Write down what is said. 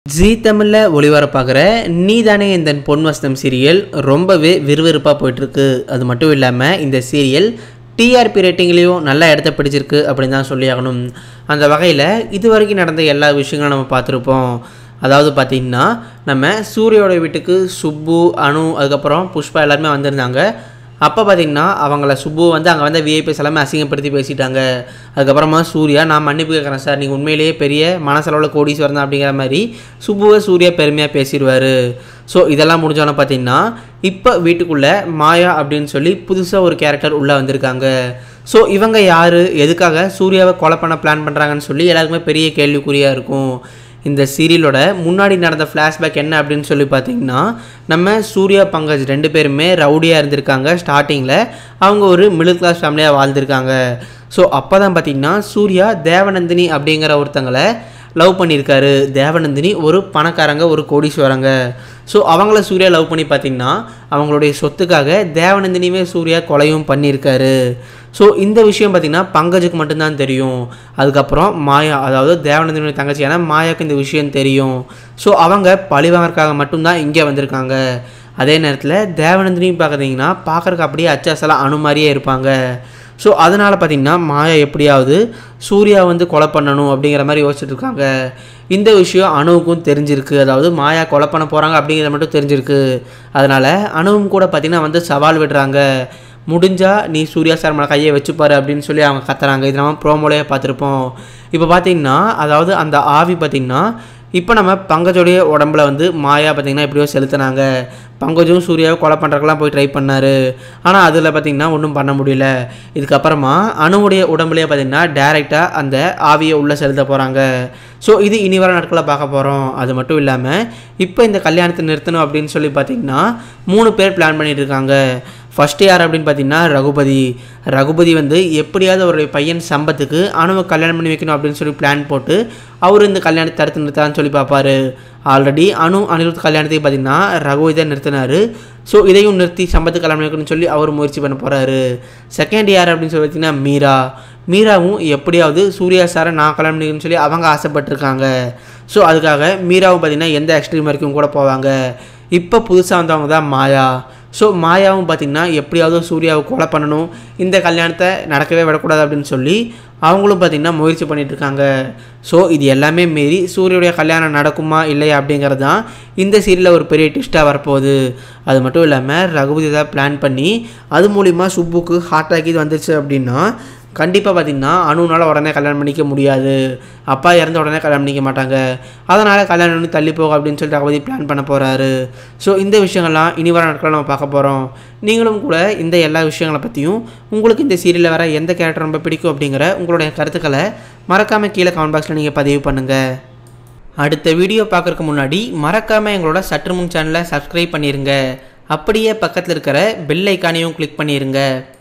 ஜீ தமிழில் ஒளிபரப்பாகிற நீதானே இந்த பொன் வசனம் சீரியல் ரொம்பவே விறுவிறுப்பாக போயிட்டுருக்கு அது மட்டும் இல்லாமல் இந்த சீரியல் டிஆர்பி ரேட்டிங்லேயும் நல்ல இடத்த பிடிச்சிருக்கு அப்படின்னு தான் சொல்லி ஆகணும் அந்த வகையில் இது வரைக்கும் நடந்த எல்லா விஷயங்களும் நம்ம பார்த்துருப்போம் அதாவது பார்த்திங்கன்னா நம்ம சூரியோட வீட்டுக்கு சுப்பு அனு அதுக்கப்புறம் புஷ்பா எல்லாருமே வந்திருந்தாங்க அப்போ பார்த்தீங்கன்னா அவங்கள சுப்பு வந்து அங்கே வந்த விஐபிஎஸ் எல்லாமே அசிங்கப்படுத்தி பேசிட்டாங்க அதுக்கப்புறமா சூர்யா நான் மன்னிப்பு கேட்குறேன் சார் நீங்கள் உண்மையிலேயே பெரிய மனசளவில் கோடீஸ்வரன் தான் அப்படிங்கிற மாதிரி சுப்புவை சூர்யா பெருமையாக பேசிடுவார் ஸோ இதெல்லாம் முடிஞ்சோன்னே பார்த்தீங்கன்னா இப்போ வீட்டுக்குள்ளே மாயா அப்படின்னு சொல்லி புதுசாக ஒரு கேரக்டர் உள்ளே வந்திருக்காங்க ஸோ இவங்க யார் எதுக்காக சூர்யாவை கொலை பண்ண பிளான் பண்ணுறாங்கன்னு சொல்லி எல்லாருக்குமே பெரிய கேள்விக்குறியாக இருக்கும் இந்த சீரியலோட முன்னாடி நடந்த ஃப்ளாஷ்பேக் என்ன அப்படின்னு சொல்லி பார்த்தீங்கன்னா நம்ம சூர்யா பங்கஜ் ரெண்டு பேருமே ரவுடியாக இருந்திருக்காங்க ஸ்டார்டிங்கில் அவங்க ஒரு மிடில் கிளாஸ் ஃபேமிலியாக வாழ்ந்திருக்காங்க ஸோ அப்போ தான் பார்த்தீங்கன்னா சூர்யா தேவநந்தினி அப்படிங்கிற ஒருத்தங்களை லவ் பண்ணியிருக்காரு தேவநந்தினி ஒரு பணக்காரங்க ஒரு கோடீஸ்வரங்க ஸோ அவங்கள சூர்யா லவ் பண்ணி பார்த்தீங்கன்னா அவங்களுடைய சொத்துக்காக தேவநந்தினியுமே சூர்யா கொலையும் பண்ணியிருக்காரு ஸோ இந்த விஷயம் பார்த்திங்கன்னா பங்கஜுக்கு மட்டும்தான் தெரியும் அதுக்கப்புறம் மாயா அதாவது தேவநந்தினியோட தங்கச்சியான மாயாவுக்கு இந்த விஷயம் தெரியும் ஸோ அவங்க பழிவாங்கறதுக்காக மட்டும்தான் இங்கே வந்திருக்காங்க அதே நேரத்தில் தேவநந்தினியும் பார்த்தீங்கன்னா பார்க்குறக்கு அப்படியே அச்சாசலாக அணு மாதிரியே இருப்பாங்க ஸோ அதனால் பார்த்திங்கன்னா மாயா எப்படியாவது சூர்யா வந்து கொலை பண்ணணும் அப்படிங்கிற மாதிரி யோசிச்சுட்டு இருக்காங்க இந்த விஷயம் அணுவுக்கும் தெரிஞ்சிருக்கு அதாவது மாயா கொலை பண்ண போகிறாங்க அப்படிங்கிறத மட்டும் தெரிஞ்சிருக்கு அதனால் அணுவும் கூட பார்த்திங்கன்னா வந்து சவால் விடுறாங்க முடிஞ்சால் நீ சூர்யா சார் மேலே கையை வச்சுப்பாரு அப்படின்னு சொல்லி அவங்க கத்துறாங்க இது நம்ம ப்ரோமோலேயே பார்த்துருப்போம் இப்போ பார்த்தீங்கன்னா அதாவது அந்த ஆவி பார்த்திங்கன்னா இப்போ நம்ம பங்கஜோடைய உடம்புல வந்து மாயா பார்த்திங்கன்னா எப்படியோ செலுத்தினாங்க பங்கஜும் சூர்யாவை கொலை பண்ணுறதுக்கெல்லாம் போய் ட்ரை பண்ணார் ஆனால் அதில் பார்த்திங்கன்னா ஒன்றும் பண்ண முடியல இதுக்கப்புறமா அணுவுடைய உடம்புலேயே பார்த்திங்கன்னா டேரெக்டாக அந்த ஆவியை உள்ளே செலுத்த போகிறாங்க ஸோ இது இனி வர நாட்களில் பார்க்க போகிறோம் அது மட்டும் இல்லாமல் இப்போ இந்த கல்யாணத்தை நிறுத்தணும் அப்படின்னு சொல்லி பார்த்திங்கன்னா மூணு பேர் பிளான் பண்ணிட்டு இருக்காங்க ஃபஸ்ட்டு யார் அப்படின்னு பார்த்தீங்கன்னா ரகுபதி ரகுபதி வந்து எப்படியாவது அவருடைய பையன் சம்பத்துக்கு அணுவை கல்யாணம் பண்ணி வைக்கணும் அப்படின்னு சொல்லி பிளான் போட்டு அவர் இந்த கல்யாணத்தை தடுத்து நிறுத்தான்னு சொல்லி பார்ப்பாரு ஆல்ரெடி அணு அனிருத் கல்யாணத்தையும் பார்த்தீங்கன்னா ரகுபதி தான் நிறுத்தினார் ஸோ இதையும் நிறுத்தி சம்பத்து கல்யாணம் பண்ணி வைக்கணும்னு சொல்லி அவர் முயற்சி பண்ண போகிறாரு செகண்ட் யார் அப்படின்னு சொல்லி பார்த்தீங்கன்னா மீரா மீராவும் எப்படியாவது சூர்யா சாரை நான் கல்யாணம் பண்ணிக்கணும்னு சொல்லி அவங்க ஆசைப்பட்டிருக்காங்க ஸோ அதுக்காக மீராவும் பார்த்தீங்கன்னா எந்த எக்ஸ்ட்ரீம் வரைக்கும் கூட போவாங்க இப்போ புதுசாக வந்தவங்க தான் மாயா ஸோ மாயாவும் பார்த்திங்கன்னா எப்படியாவது சூர்யாவை கொலை பண்ணணும் இந்த கல்யாணத்தை நடக்கவே விடக்கூடாது அப்படின்னு சொல்லி அவங்களும் பார்த்திங்கன்னா முயற்சி பண்ணிட்டு இருக்காங்க ஸோ இது எல்லாமே மீறி சூர்யாவுடைய கல்யாணம் நடக்குமா இல்லையா அப்படிங்கிறது தான் இந்த சீரியலில் ஒரு பெரிய ட்விஸ்ட்டாக வரப்போகுது அது மட்டும் இல்லாமல் ரகுபதி தான் பிளான் பண்ணி அது மூலிமா சுப்புக்கு ஹார்ட் அட்டாக் இது வந்துச்சு அப்படின்னா கண்டிப்பாக பார்த்திங்கன்னா அணுனால் உடனே கல்யாணம் பண்ணிக்க முடியாது அப்பா இறந்த உடனே கல்யாணம் பண்ணிக்க மாட்டாங்க அதனால் கல்யாணம் பண்ணி தள்ளி போக அப்படின்னு சொல்லிட்டு ரகுபதி பிளான் பண்ண போகிறாரு ஸோ இந்த விஷயங்கள்லாம் இனி வர நாட்களில் நம்ம பார்க்க போகிறோம் நீங்களும் கூட இந்த எல்லா விஷயங்களை பற்றியும் உங்களுக்கு இந்த சீரியலில் வர எந்த கேரக்டர் ரொம்ப பிடிக்கும் அப்படிங்கிற உங்களுடைய கருத்துக்களை மறக்காமல் கீழே கமெண்ட் பாக்ஸில் நீங்கள் பதிவு பண்ணுங்கள் அடுத்த வீடியோ பார்க்குறதுக்கு முன்னாடி மறக்காமல் எங்களோட சற்று முன் சேனலை சப்ஸ்கிரைப் பண்ணிடுங்க அப்படியே பக்கத்தில் இருக்கிற பெல் ஐக்கானையும் கிளிக் பண்ணிடுங்க